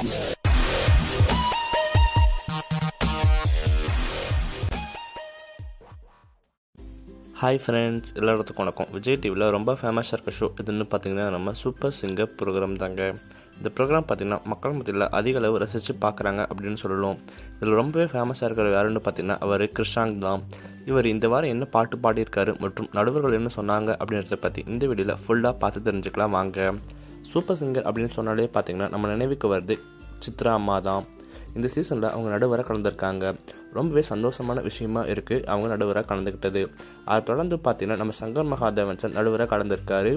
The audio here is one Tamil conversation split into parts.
ஹாய் ஃப்ரெண்ட்ஸ் எல்லாத்துக்கும் வணக்கம் விஜய் டிவியில் ரொம்ப ஃபேமஸாக இருக்க ஷோ இதுன்னு பார்த்தீங்கன்னா நம்ம சூப்பர் சிங்கர் ப்ரோக்ராம் தாங்க இந்த ப்ரோக்ராம் பார்த்தீங்கன்னா மக்கள் மத்தியில் அதிக அளவு ரசித்து பார்க்குறாங்க அப்படின்னு சொல்லலாம் இதில் ரொம்பவே ஃபேமஸாக இருக்கிற யாருன்னு பார்த்தீங்கன்னா அவர் கிருஷாங் தான் இவர் இந்த வாரம் என்ன பாட்டு பாடியிருக்காரு மற்றும் நடுவர்கள் என்ன சொன்னாங்க அப்படின்றத பற்றி இந்த வீடியோவில் ஃபுல்லாக பார்த்து தெரிஞ்சுக்கலாம் வாங்க சூப்பர் சிங்கர் அப்படின்னு சொன்னாலே பார்த்தீங்கன்னா நம்ம நினைவுக்கு வருது சித்ரா அம்மா தான் இந்த சீசனில் அவங்க நடுவராக கலந்துருக்காங்க ரொம்பவே சந்தோஷமான விஷயமா இருக்குது அவங்க நடுவராக கலந்துக்கிட்டது அதை தொடர்ந்து பார்த்தீங்கன்னா நம்ம சங்கர் மகாதேவன் சார் நடுவராக கலந்துருக்காரு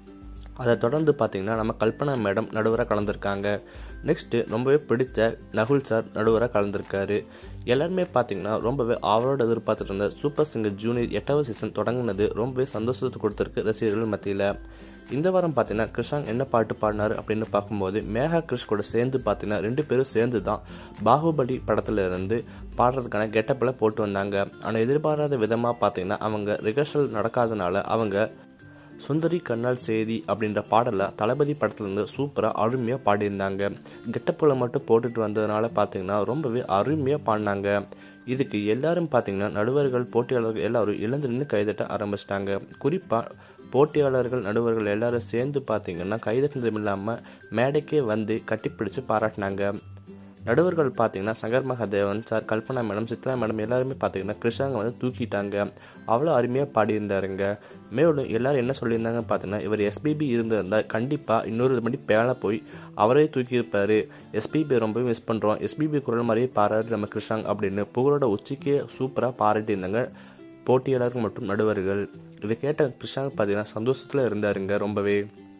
அதை தொடர்ந்து பார்த்தீங்கன்னா நம்ம கல்பனா மேடம் நடுவராக கலந்துருக்காங்க நெக்ஸ்ட்டு ரொம்பவே பிடிச்ச நகுல் சார் நடுவராக கலந்துருக்காரு எல்லாருமே பார்த்தீங்கன்னா ரொம்பவே அவரோட எதிர்பார்த்துட்டு இருந்த சூப்பர் சிங்கர் ஜூனியர் எட்டாவது சீசன் தொடங்கினது ரொம்பவே சந்தோஷத்தை கொடுத்துருக்கு ரசிகர்கள் மத்தியில் இந்த வாரம் பார்த்தீங்கன்னா கிருஷாங் என்ன பாட்டு பாடினார் அப்படின்னு பார்க்கும்போது மேகா கிருஷ் கூட சேர்ந்து பார்த்தீங்கன்னா ரெண்டு பேரும் சேர்ந்து தான் பாகுபலி படத்துல இருந்து பாடுறதுக்கான கெட்டப்பில் போட்டு வந்தாங்க ஆனால் எதிர்பாராத விதமாக பார்த்தீங்கன்னா அவங்க ரிஹர்சல் நடக்காதனால அவங்க சுந்தரி கண்ணால் செய்தி அப்படின்ற பாடலை தளபதி படத்துலேருந்து சூப்பராக அருமையாக பாடியிருந்தாங்க கெட்டப்பில் மட்டும் போட்டுட்டு வந்ததுனால பார்த்தீங்கன்னா ரொம்பவே அருமையாக பாடினாங்க இதுக்கு எல்லாரும் பார்த்தீங்கன்னா நடுவர்கள் போட்டியாளர்கள் எல்லாரும் இழந்து நின்று கைதட்ட ஆரம்பிச்சிட்டாங்க குறிப்பாக போட்டியாளர்கள் நடுவர்கள் எல்லாரும் சேர்ந்து பார்த்தீங்கன்னா கைதட்டினதும் இல்லாமல் மேடைக்கே வந்து கட்டிப்பிடிச்சு பாராட்டினாங்க நடுவர்கள் பார்த்தீங்கன்னா Shankar Mahadevan sir Kalpana madam Chithra madam எல்லாருமே பார்த்தீங்கன்னா கிருஷ்ணாங்க வந்து தூக்கிட்டாங்க அவ்வளோ அருமையாக பாடியிருந்தாருங்க மேலும் எல்லாரும் என்ன சொல்லியிருந்தாங்க பார்த்தீங்கன்னா இவர் எஸ்பிபி இருந்திருந்தால் கண்டிப்பாக இன்னொரு மணி பேல போய் அவரே தூக்கியிருப்பார் எஸ்பிபி ரொம்பவே மிஸ் பண்ணுறோம் எஸ்பிபி குரல் மாதிரியே பாராரு நம்ம கிருஷ்ணாங் அப்படின்னு புகழோட உச்சிக்கே சூப்பராக பாராட்டியிருந்தாங்க போட்டியாளர்கள் மற்றும் நடுவர்கள் இதை கேட்ட கிருஷ்ணாங் பார்த்தீங்கன்னா சந்தோஷத்தில் இருந்தாருங்க ரொம்பவே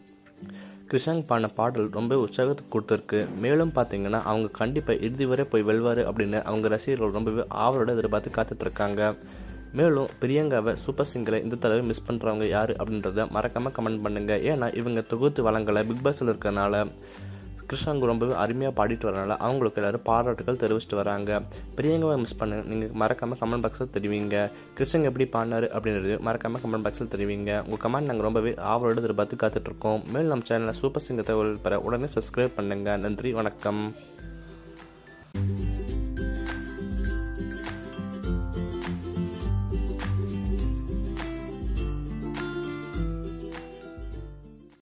கிருஷாங் பாடின பாடல் ரொம்ப உற்சாகத்தை கொடுத்துருக்கு மேலும் பார்த்தீங்கன்னா அவங்க கண்டிப்பாக இறுதி வரை போய் வெல்வார் அப்படின்னு அவங்க ரசிகர்கள் ரொம்பவே ஆவலோட எதிர்பார்த்து காத்துட்டு இருக்காங்க மேலும் பிரியங்காவை சூப்பர் சிங்கரை இந்த தடவை மிஸ் பண்ணுறவங்க யார் அப்படின்றத மறக்காமல் கமெண்ட் பண்ணுங்கள் ஏன்னா இவங்க தொகுத்து வழங்கலை பிக் பாஸில் இருக்கிறனால கிருஷ்ணாங்க ரொம்பவே அருமையாக பாடிட்டு வரனால அவங்களுக்கு எல்லாரும் பாராட்டுகள் தெரிவிச்சிட்டு வராங்க பிரியங்காவை மிஸ் பண்ணுங்க நீங்கள் மறக்காமல் கமெண்ட் பாக்ஸில் தெரிவிங்க கிருஷ்ணங்க எப்படி பாடினாரு அப்படின்றது மறக்காமல் கமெண்ட் பாக்ஸில் தெரிவிங்க உங்கள் கமெண்ட் நாங்கள் ரொம்பவே ஆவலோடு எதிர்பார்த்து காத்துட்ருக்கோம் மேலும் நம்ம சேனலில் சூப்பர் சிங்கர் தகவல் பெற உடனே சப்ஸ்கிரைப் பண்ணுங்கள் நன்றி வணக்கம்